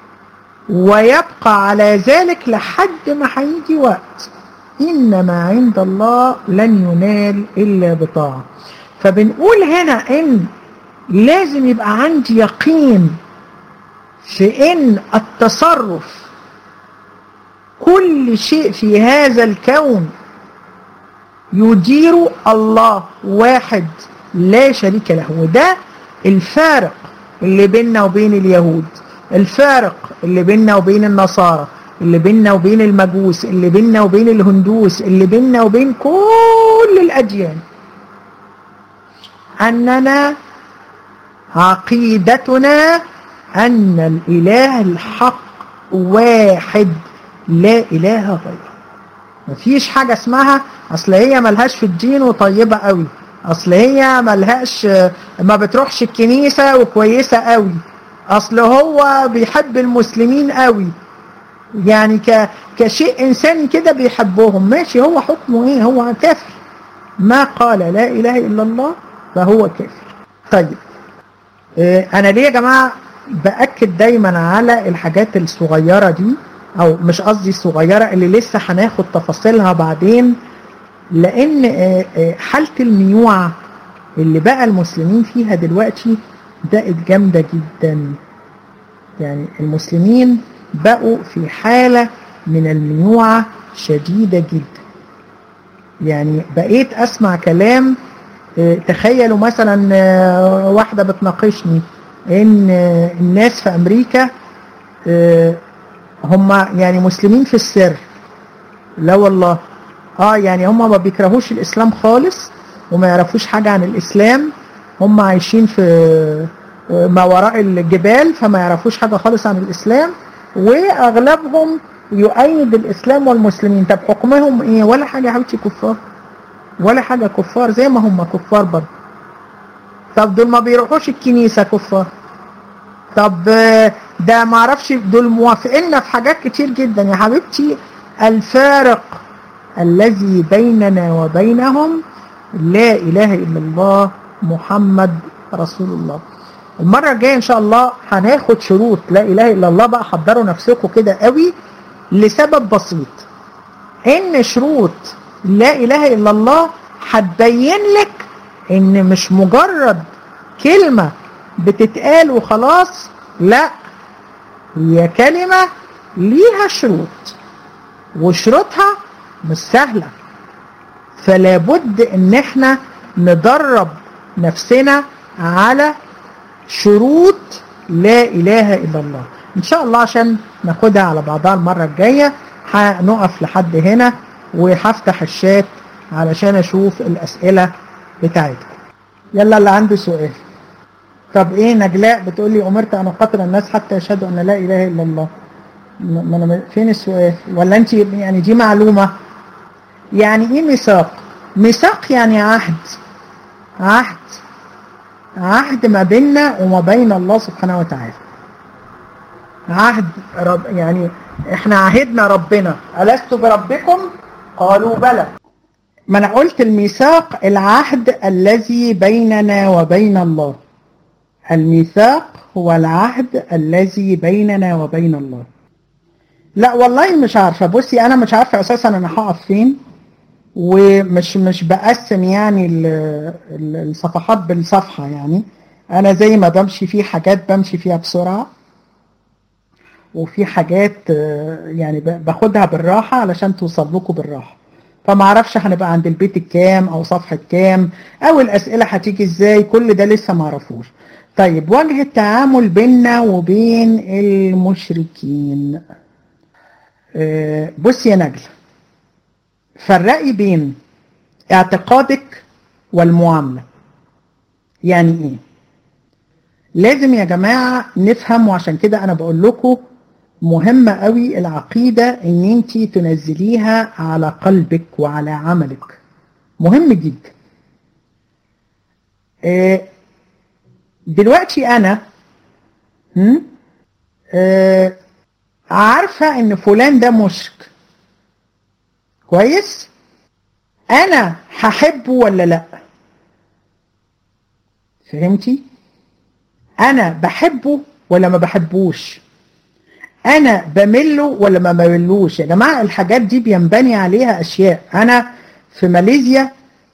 ويبقى على ذلك لحد ما هيجي وقت إنما عند الله لن ينال إلا بطاعة فبنقول هنا إن لازم يبقى عندي يقين في إن التصرف كل شيء في هذا الكون يدير الله واحد لا شريك له وده الفارق اللي بيننا وبين اليهود الفارق اللي بيننا وبين النصارى اللي بيننا وبين المجوس اللي بيننا وبين الهندوس اللي بيننا وبين كل الأديان أننا عقيدتنا أن الإله الحق واحد لا إله غيره مفيش حاجة اسمها أصل هي ملهاش في الدين وطيبة قوي أصل هي ملهاش ما بتروحش الكنيسة وكويسة قوي أصل هو بيحب المسلمين قوي يعني ك كشيء إنساني كده بيحبهم ماشي هو حكمه إيه هو كافر ما قال لا إله إلا الله فهو كافر طيب إيه أنا ليه يا جماعة بأكد دايما على الحاجات الصغيرة دي أو مش قصدي الصغيرة اللي لسه هناخد تفاصيلها بعدين لأن حالة الميوعة اللي بقى المسلمين فيها دلوقتي بقت جامدة جدا يعني المسلمين بقوا في حالة من الميوعة شديدة جدا يعني بقيت أسمع كلام تخيلوا مثلا واحدة بتناقشني إن الناس في أمريكا هم يعني مسلمين في السر لا والله اه يعني هم ما بيكرهوش الإسلام خالص وما يعرفوش حاجة عن الإسلام هم عايشين في ما وراء الجبال فما يعرفوش حاجة خالص عن الإسلام وأغلبهم يؤيد الإسلام والمسلمين طب حكمهم إيه ولا حاجة يا حبيبتي كفار ولا حاجة كفار زي ما هم كفار برضه طب دول ما بيروحوش الكنيسة كفار طب ده ما اعرفش دول موافقيننا في حاجات كتير جدا يا حبيبتي الفارق الذي بيننا وبينهم لا إله إلا الله محمد رسول الله المرة الجاية إن شاء الله هناخد شروط لا إله إلا الله بقى حضروا نفسكم كده قوي لسبب بسيط إن شروط لا إله إلا الله هتبين لك إن مش مجرد كلمة بتتقال وخلاص لا هي كلمة ليها شروط وشروطها مش سهلة فلا بد ان احنا ندرب نفسنا على شروط لا اله الا الله ان شاء الله عشان ناخدها على بعضها المرة الجاية هنقف لحد هنا وهفتح الشات علشان اشوف الاسئلة بتاعتكم يلا اللي عنده سؤال طب ايه نجلاء بتقول لي امرت ان اقاتل الناس حتى يشهدوا ان لا اله الا الله ما انا فين السؤال ولا انت يعني دي معلومه يعني ايه ميثاق ميثاق يعني عهد عهد عهد ما بيننا وما بين الله سبحانه وتعالى عهد رب يعني احنا عهدنا ربنا ألست بربكم قالوا بلى ما انا قلت الميثاق العهد الذي بيننا وبين الله الميثاق هو العهد الذي بيننا وبين الله لا والله مش عارفة بصي انا مش عارفة اساسا انا هقف فين ومش مش بقسم يعني الصفحات بالصفحة يعني انا زي ما بمشي في حاجات بمشي فيها بسرعة وفي حاجات يعني باخدها بالراحة علشان توصل لكم بالراحة فما اعرفش هنبقى عند البيت الكام او صفحة كام او الاسئلة هتيجي ازاي كل ده لسه ما اعرفوش طيب وجه التعامل بيننا وبين المشركين أه بص يا نجلة فرقي بين اعتقادك والمعاملة يعني ايه لازم يا جماعة نفهم وعشان كده انا بقول لكم مهمة قوي العقيدة ان انت تنزليها على قلبك وعلى عملك مهم جدا أه دلوقتي انا أه عارفة ان فلان ده مشرك كويس انا هحبه ولا لا فهمتي انا بحبه ولا ما بحبوش انا بمله ولا ما بملوش يا جماعة الحاجات دي بينبني عليها اشياء انا في ماليزيا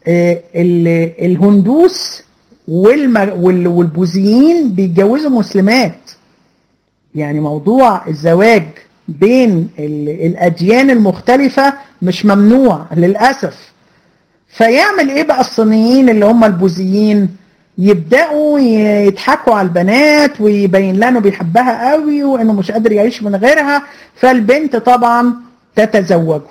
الهندوس والبوذيين بيتجوزوا مسلمات يعني موضوع الزواج بين الأديان المختلفة مش ممنوع للأسف فيعمل ايه بقى الصينيين اللي هم البوذيين يبدأوا يضحكوا على البنات ويبين لها انه بيحبها قوي وانه مش قادر يعيش من غيرها فالبنت طبعا تتزوجه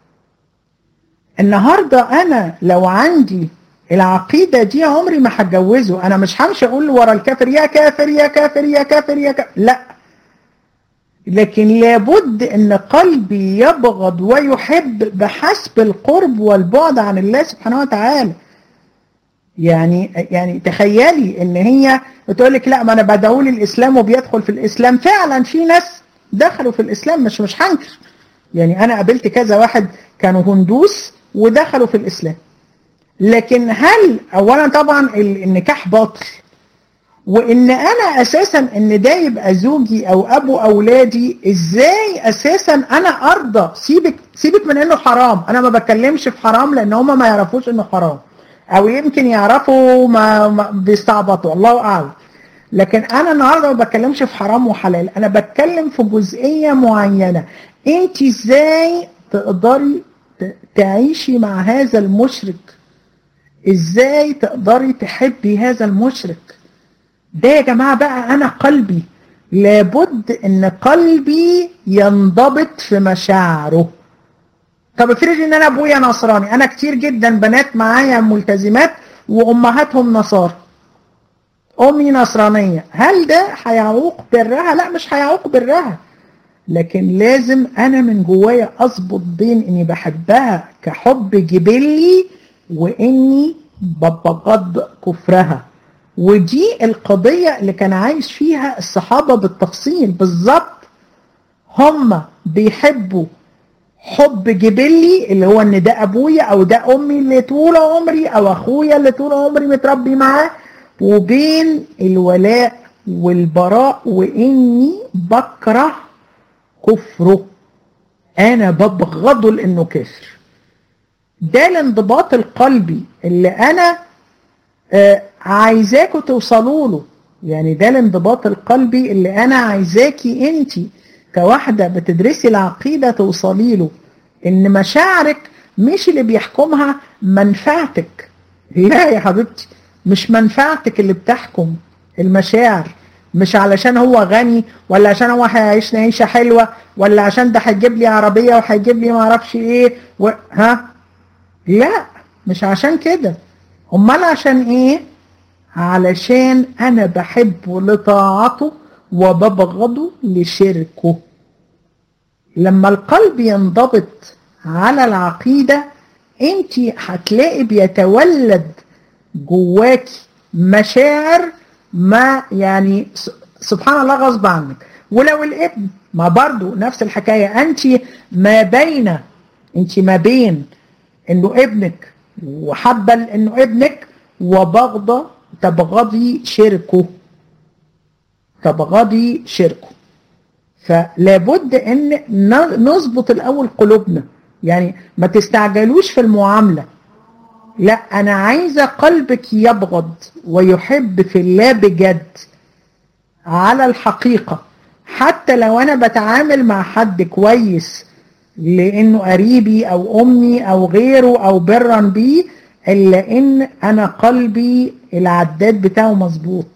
النهاردة انا لو عندي العقيدة دي عمري ما هتجوزه انا مش همشي اقول ورا الكافر يا كافر يا كافر يا كافر يا كافر لا لكن لابد ان قلبي يبغض ويحب بحسب القرب والبعد عن الله سبحانه وتعالى يعني يعني تخيلي ان هي بتقول لك لا ما انا بدعو لي الاسلام وبيدخل في الاسلام فعلا في ناس دخلوا في الاسلام مش مش هنكر يعني انا قابلت كذا واحد كانوا هندوس ودخلوا في الاسلام لكن هل اولا طبعا النكاح باطل وان انا اساسا ان ده يبقى زوجي او ابو اولادي ازاي اساسا انا ارضى سيبك سيبك من انه حرام انا ما بتكلمش في حرام لان هم ما يعرفوش انه حرام او يمكن يعرفوا ما, ما بيستعبطوا الله اعلم لكن انا النهارده ما بتكلمش في حرام وحلال انا بتكلم في جزئيه معينه انت ازاي تقدري تعيشي مع هذا المشرك ازاي تقدري تحبي هذا المشرك ده يا جماعة بقى أنا قلبي لابد إن قلبي ينضبط في مشاعره طب افرض إن أنا أبويا نصراني أنا كتير جدا بنات معايا ملتزمات وأمهاتهم نصارى أمي نصرانية هل ده هيعوق برها؟ لا مش هيعوق برها لكن لازم أنا من جوايا أظبط بين إني بحبها كحب جبلي وإني ببغض كفرها ودي القضية اللي كان عايش فيها الصحابة بالتفصيل بالظبط هم بيحبوا حب جبلي اللي هو ان ده ابويا او ده امي اللي طول عمري او اخويا اللي طول عمري متربي معاه وبين الولاء والبراء واني بكره كفره انا ببغضه لانه كافر ده الانضباط القلبي اللي انا آه عايزاكوا توصلوا له يعني ده الانضباط القلبي اللي انا عايزاكي انت كواحدة بتدرسي العقيدة توصلي له ان مشاعرك مش اللي بيحكمها منفعتك لا يا حبيبتي مش منفعتك اللي بتحكم المشاعر مش علشان هو غني ولا عشان هو هيعيش عيشة حلوة ولا عشان ده هيجيب لي عربية وهيجيب لي معرفش ايه و... ها لا مش عشان كده امال عشان ايه علشان انا بحبه لطاعته وببغضه لشركه لما القلب ينضبط على العقيدة انت هتلاقي بيتولد جواكي مشاعر ما يعني سبحان الله غصب عنك ولو الابن ما برضو نفس الحكاية انت ما بين انت ما بين انه ابنك وحبا انه ابنك وبغضة تبغضي شركه تبغضي شركه فلابد ان نظبط الاول قلوبنا يعني ما تستعجلوش في المعاملة لا انا عايزة قلبك يبغض ويحب في الله بجد على الحقيقة حتى لو انا بتعامل مع حد كويس لانه قريبي او امي او غيره او برا بيه الا ان انا قلبي العداد بتاعه مظبوط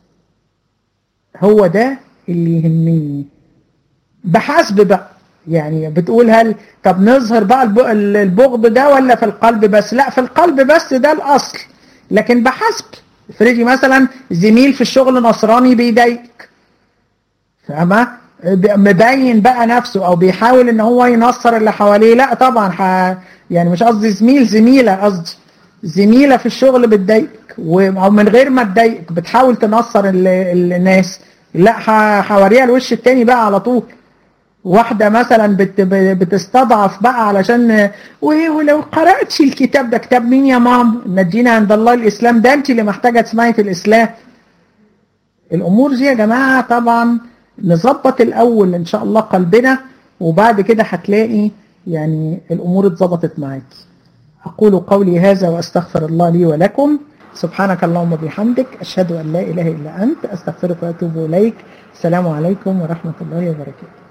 هو ده اللي يهمني بحسب بقى يعني بتقول هل طب نظهر بقى البغض ده ولا في القلب بس لا في القلب بس ده الاصل لكن بحسب افرضي مثلا زميل في الشغل نصراني بيضايقك فاهمه مبين بقى نفسه او بيحاول ان هو ينصر اللي حواليه لا طبعا ح... يعني مش قصدي زميل زميله قصدي زميله في الشغل بتضايقك او من غير ما تضايقك بتحاول تنصر الناس لا هوريها الوش التاني بقى على طول واحدة مثلا بت بتستضعف بقى علشان ولو قرأتش الكتاب ده كتاب مين يا مام نجينا عند الله الإسلام ده انت اللي محتاجة تسمعي في الإسلام الأمور دي يا جماعة طبعا نظبط الأول إن شاء الله قلبنا وبعد كده هتلاقي يعني الأمور اتظبطت معاكي أقول قولي هذا وأستغفر الله لي ولكم سبحانك اللهم وبحمدك أشهد أن لا إله إلا أنت أستغفرك وأتوب إليك السلام عليكم ورحمة الله وبركاته